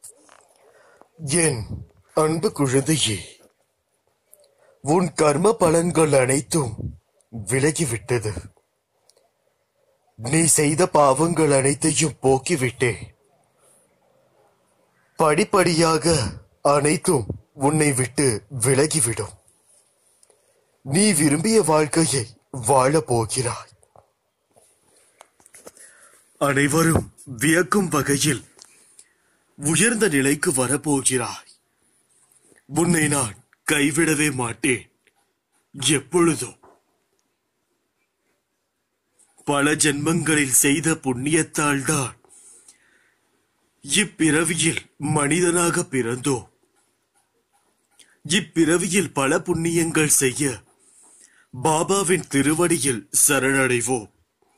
என் அன்பு குழந்தையே உன் கர்ம பலன்கள் அனைத்தும் விலகிவிட்டது நீ செய்த பாவங்கள் அனைத்தையும் போக்கிவிட்டேன் படிப்படியாக அனைத்தும் உன்னை விட்டு விலகிவிடும் நீ விரும்பிய வாழ்க்கையை வாழப் போகிறாய் அனைவரும் வியக்கும் வகையில் உயர்ந்த நிலைக்கு வரப்போகிறாய் உன்னை நான் கைவிடவே மாட்டேன் எப்பொழுதும் பல ஜென்மங்களில் செய்த புண்ணியத்தால் தான் இப்பிறவியில் மனிதனாக பிறந்தோம் இப்பிறவியில் பல புண்ணியங்கள் செய்ய பாபாவின் திருவடியில் சரணடைவோம்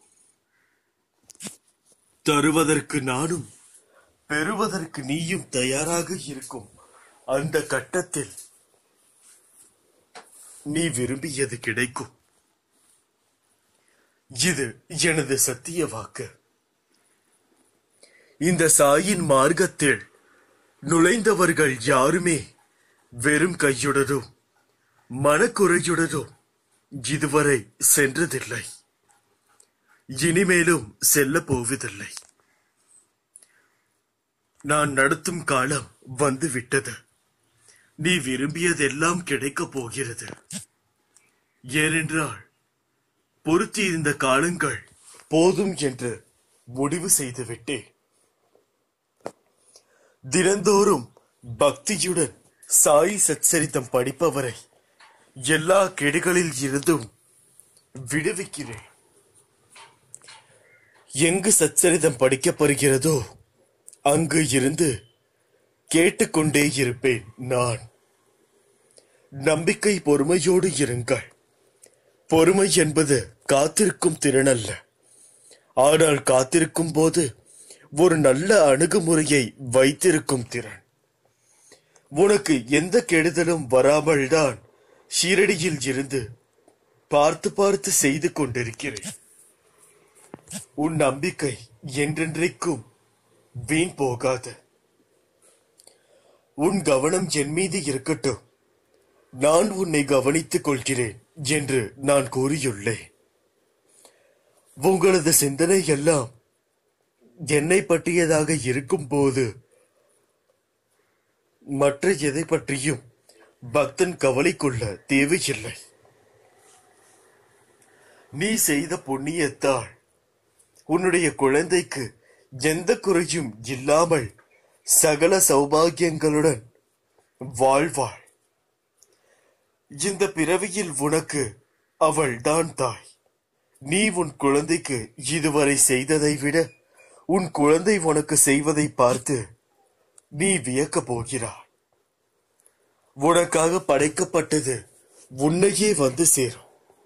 தருவதற்கு நானும் பெறுவதற்கு நீயும் தயாராக இருக்கும் அந்த கட்டத்தில் நீ விரும்பியது கிடைக்கும் இது எனது சத்திய வாக்கு இந்த சாயின் மார்க்கத்தில் நுழைந்தவர்கள் யாருமே வெறும் கையுடனும் மனக்குறையுடனும் இதுவரை சென்றதில்லை இனிமேலும் செல்ல போவதில்லை நான் நடத்தும் காலம் வந்து விட்டது நீ விரும்பியதெல்லாம் கிடைக்கப் போகிறது ஏனென்றால் பொருத்தி இருந்த காலங்கள் போதும் என்று முடிவு செய்து விட்டேன் தினந்தோறும் பக்தியுடன் சாய் சச்சரித்தம் படிப்பவரை எல்லா கெடுகளில் இருந்தும் விடுவிக்கிறேன் எங்கு சச்சரிதம் படிக்கப்படுகிறதோ அங்கு இருந்து கேட்டுக்கொண்டே இருப்பேன் நான் நம்பிக்கை பொறுமையோடு இருங்கள் பொறுமை என்பது காத்திருக்கும் திறன் அல்ல ஆனால் காத்திருக்கும் போது ஒரு நல்ல அணுகுமுறையை வைத்திருக்கும் திறன் உனக்கு எந்த கெடுதலும் வராமல் தான் ஷீரடியில் இருந்து பார்த்து பார்த்து செய்து கொண்டிருக்கிறேன் உன் நம்பிக்கை என்றென்றைக்கும் வீண் போகாது உன் கவனம் என் மீது இருக்கட்டும் நான் உன்னை கவனித்துக் கொள்கிறேன் என்று நான் கூறியுள்ளேன் உங்களது சிந்தனை எல்லாம் என்னை பற்றியதாக இருக்கும் போது மற்ற எதை பற்றியும் பக்தன் கவலை கொள்ள தேவையில்லை நீ செய்த புண்ணியத்தால் உன்னுடைய குழந்தைக்கு எந்த குறையும் இல்லாமல் சகல சௌபாகியங்களுடன் வாழ்வாள் இந்த பிறவியில் உனக்கு அவள் தான் தாய் நீ உன் குழந்தைக்கு இதுவரை செய்ததை விட உன் குழந்தை உனக்கு செய்வதை பார்த்து நீ வியக்கப் போகிறாய் உனக்காக படைக்கப்பட்டது உன்னையே வந்து சேரும்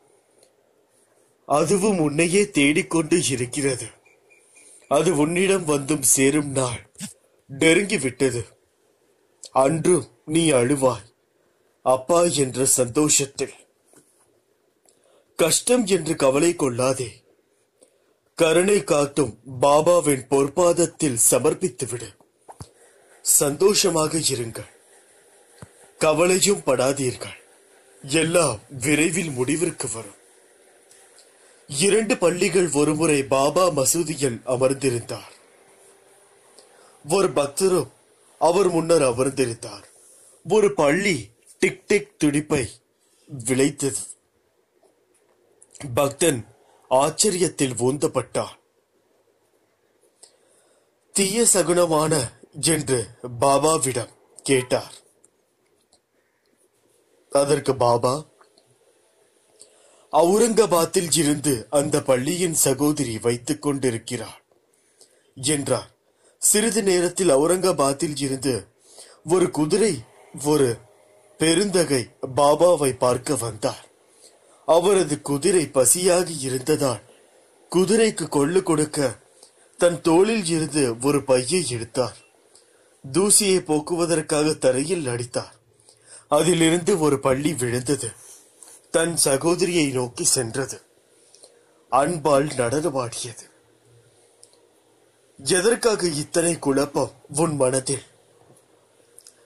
அதுவும் உன்னையே தேடிக்கொண்டு இருக்கிறது அது உன்னிடம் வந்தும் சேரும் நாள் நெருங்கி விட்டது அன்றும் நீ அழுவாய் அப்பா என்ற சந்தோஷத்தில் கஷ்டம் என்று கவலை கொள்ளாதே கருணை காட்டும் பாபாவின் பொற்பாதத்தில் சமர்ப்பித்துவிடு சந்தோஷமாக இருங்கள் கவலையும் படாதீர்கள் எல்லாம் விரைவில் முடிவிற்கு வரும் இரண்டு பள்ளிகள் ஒருமுறை பாபா மசூதியில் அமர்ந்திருந்தார் ஒரு பக்தரும் அவர் முன்னர் அமர்ந்திருந்தார் ஒரு பள்ளி டிக் டிக் துடிப்பை விளைத்தது பக்தன் ஆச்சரியத்தில் ஊந்தப்பட்டான் தீய சகுனமான என்று பாபாவிடம் கேட்டார் அதற்கு பாபா அவுரங்காபாத்தில் இருந்து அந்த பள்ளியின் சகோதரி வைத்துக் கொண்டிருக்கிறார் என்றார் சிறிது நேரத்தில் அவுரங்காபாத்தில் இருந்து ஒரு குதிரை ஒரு பெருந்தகை பாபாவை பார்க்க வந்தார் அவரது குதிரை பசியாக இருந்ததால் குதிரைக்கு கொள்ளு கொடுக்க தன் தோளில் இருந்து ஒரு பையை எடுத்தார் தூசியை போக்குவதற்காக தரையில் அடித்தார் அதிலிருந்து ஒரு பள்ளி விழுந்தது தன் சகோதரியை நோக்கி சென்றது அன்பால் நடனமாடியது எதற்காக இத்தனை குழப்பம் உன் மனதில்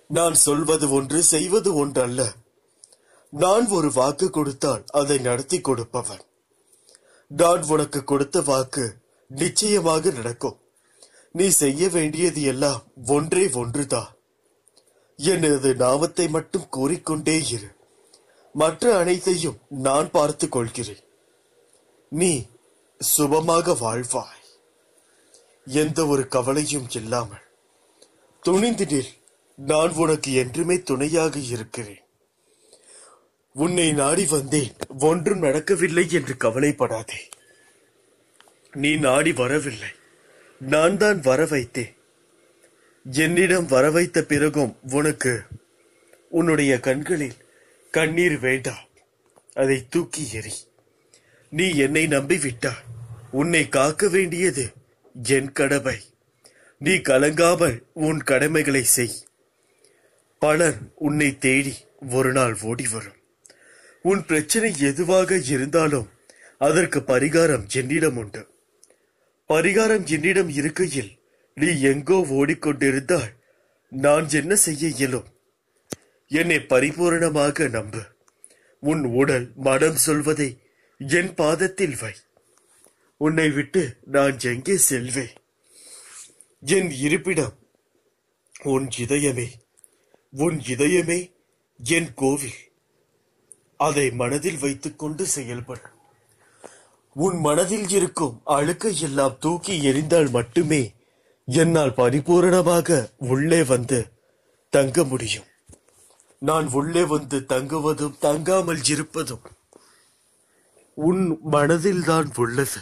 நான் சொல்வது ஒன்று செய்வது ஒன்று அல்ல நான் ஒரு வாக்கு கொடுத்தால் அதை நடத்தி கொடுப்பவன் நான் உனக்கு கொடுத்த வாக்கு நிச்சயமாக நடக்கும் நீ செய்ய வேண்டியது எல்லாம் ஒன்றே ஒன்றுதான் எனது நாமத்தை மட்டும் கூறிக்கொண்டே இரு மற்ற அனைத்தையும் நான் பார்த்துக் கொள்கிறேன் நீ சுபமாக வாழ்வாய் எந்த ஒரு கவலையும் இல்லாமல் துணிந்து நில் நான் உனக்கு என்றுமே துணையாக இருக்கிறேன் உன்னை நாடி வந்தேன் ஒன்றும் நடக்கவில்லை என்று கவலைப்படாதே நீ நாடி வரவில்லை நான் தான் வர வைத்தேன் என்னிடம் வர வைத்த பிறகும் உனக்கு உன்னுடைய கண்களில் கண்ணீர் வேண்டாம் அதை தூக்கி எறி நீ என்னை நம்பிவிட்டாய் உன்னை காக்க வேண்டியது என் கடமை நீ கலங்காமல் உன் கடமைகளை செய் பலன் உன்னை தேடி ஒரு நாள் ஓடி வரும் உன் பிரச்சனை எதுவாக இருந்தாலும் அதற்கு பரிகாரம் என்னிடம் உண்டு பரிகாரம் என்னிடம் இருக்கையில் நீ எங்கோ ஓடிக்கொண்டிருந்தால் நான் என்ன செய்ய இயலும் என்னை பரிபூரணமாக நம்பு உன் உடல் மனம் சொல்வதை என் பாதத்தில் வை உன்னை விட்டு நான் எங்கே செல்வேன் என் இருப்பிடம் உன் இதயமே உன் இதயமே என் கோவில் அதை மனதில் வைத்துக்கொண்டு செயல்படு உன் மனதில் இருக்கும் அழுக்கை எல்லாம் தூக்கி எறிந்தால் மட்டுமே என்னால் பரிபூரணமாக உள்ளே வந்து தங்க முடியும் நான் உள்ளே வந்து தங்குவதும் தங்காமல் இருப்பதும் உன் மனதில்தான் உள்ளது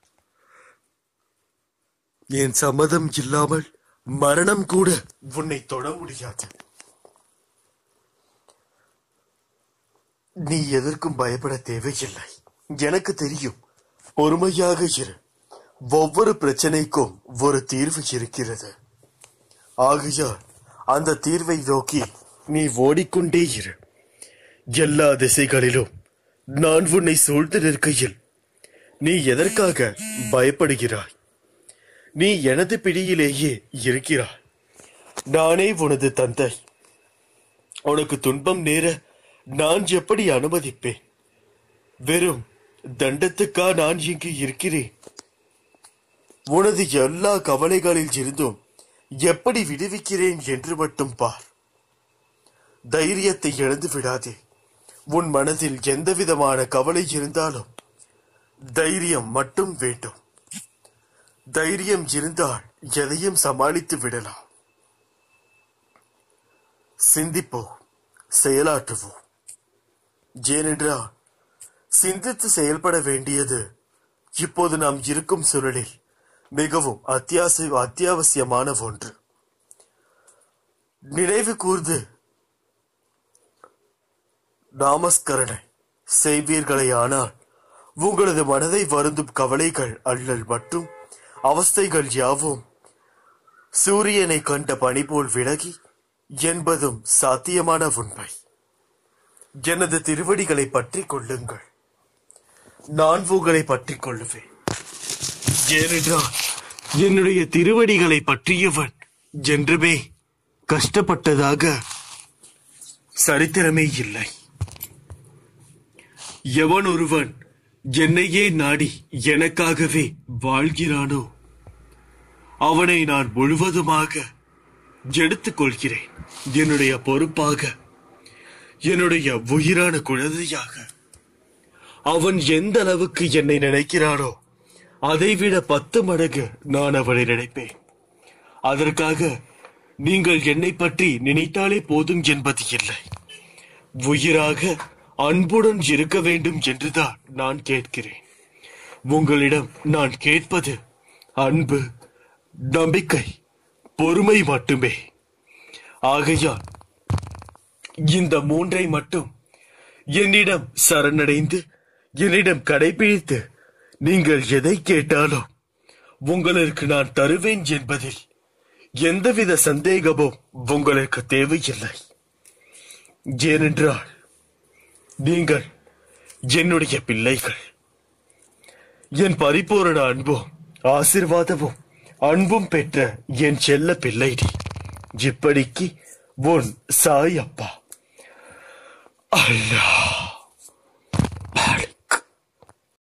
என் சம்மதம் இல்லாமல் மரணம் கூட உன்னை தொட முடியாது நீ எதற்கும் பயப்பட தேவையில்லை எனக்கு தெரியும் பொறுமையாக இரு ஒவ்வொரு பிரச்சனைக்கும் ஒரு தீர்வு இருக்கிறது ஆகையால் அந்த தீர்வை நோக்கி நீ ஓடிக்கொண்டே இரு எல்லா திசைகளிலும் நான் உன்னை சூழ்ந்து நிற்கையில் நீ எதற்காக பயப்படுகிறாய் நீ எனது பிடியிலேயே இருக்கிறாய் நானே உனது தந்தை உனக்கு துன்பம் நேர நான் எப்படி அனுமதிப்பேன் வெறும் தண்டத்துக்கா நான் இங்கு இருக்கிறேன் உனது எல்லா கவலைகளில் இருந்தும் எப்படி விடுவிக்கிறேன் என்று மட்டும் பார் தைரியத்தை இழந்து விடாதே உன் மனதில் எந்தவிதமான கவலை இருந்தாலும் தைரியம் மட்டும் வேண்டும் தைரியம் இருந்தால் எதையும் சமாளித்து விடலாம் சிந்திப்போம் செயலாற்றுவோம் ஏனென்றால் சிந்தித்து செயல்பட வேண்டியது இப்போது நாம் இருக்கும் சூழலில் மிகவும் அத்தியாவசிய அத்தியாவசியமான ஒன்று நினைவு கூர்ந்து நாமஸ்கரணை செய்வீர்களே ஆனால் உங்களது மனதை வருந்தும் கவலைகள் அல்லல் மற்றும் அவஸ்தைகள் யாவும் சூரியனை கண்ட பனி போல் விலகி என்பதும் சாத்தியமான உண்மை எனது திருவடிகளை பற்றிக் கொள்ளுங்கள் நான் உங்களை பற்றிக் கொள்ளுவேன் ஏனென்றால் என்னுடைய திருவடிகளை பற்றியவன் என்றுமே கஷ்டப்பட்டதாக சரித்திரமே இல்லை எவன் ஒருவன் என்னையே நாடி எனக்காகவே வாழ்கிறானோ அவனை நான் முழுவதுமாக எடுத்துக் கொள்கிறேன் என்னுடைய பொறுப்பாக என்னுடைய உயிரான குழந்தையாக அவன் எந்த அளவுக்கு என்னை நினைக்கிறானோ அதைவிட பத்து மடங்கு நான் அவனை நினைப்பேன் அதற்காக நீங்கள் என்னை பற்றி நினைத்தாலே போதும் என்பது இல்லை உயிராக அன்புடன் இருக்க வேண்டும் என்றுதான் நான் கேட்கிறேன் உங்களிடம் நான் கேட்பது அன்பு நம்பிக்கை பொறுமை மட்டுமே ஆகையால் இந்த மூன்றை மட்டும் என்னிடம் சரணடைந்து என்னிடம் கடைபிடித்து நீங்கள் எதை கேட்டாலும் உங்களுக்கு நான் தருவேன் என்பதில் எந்தவித சந்தேகமும் உங்களுக்கு தேவையில்லை ஏனென்றால் நீங்கள் என்னுடைய பிள்ளைகள் என் பரிபூரண அன்பும் ஆசிர்வாதமும் அன்பும் பெற்ற என் செல்ல பிள்ளை நீ இப்படிக்கு உன் சாய் அப்பா அல்லாஹ்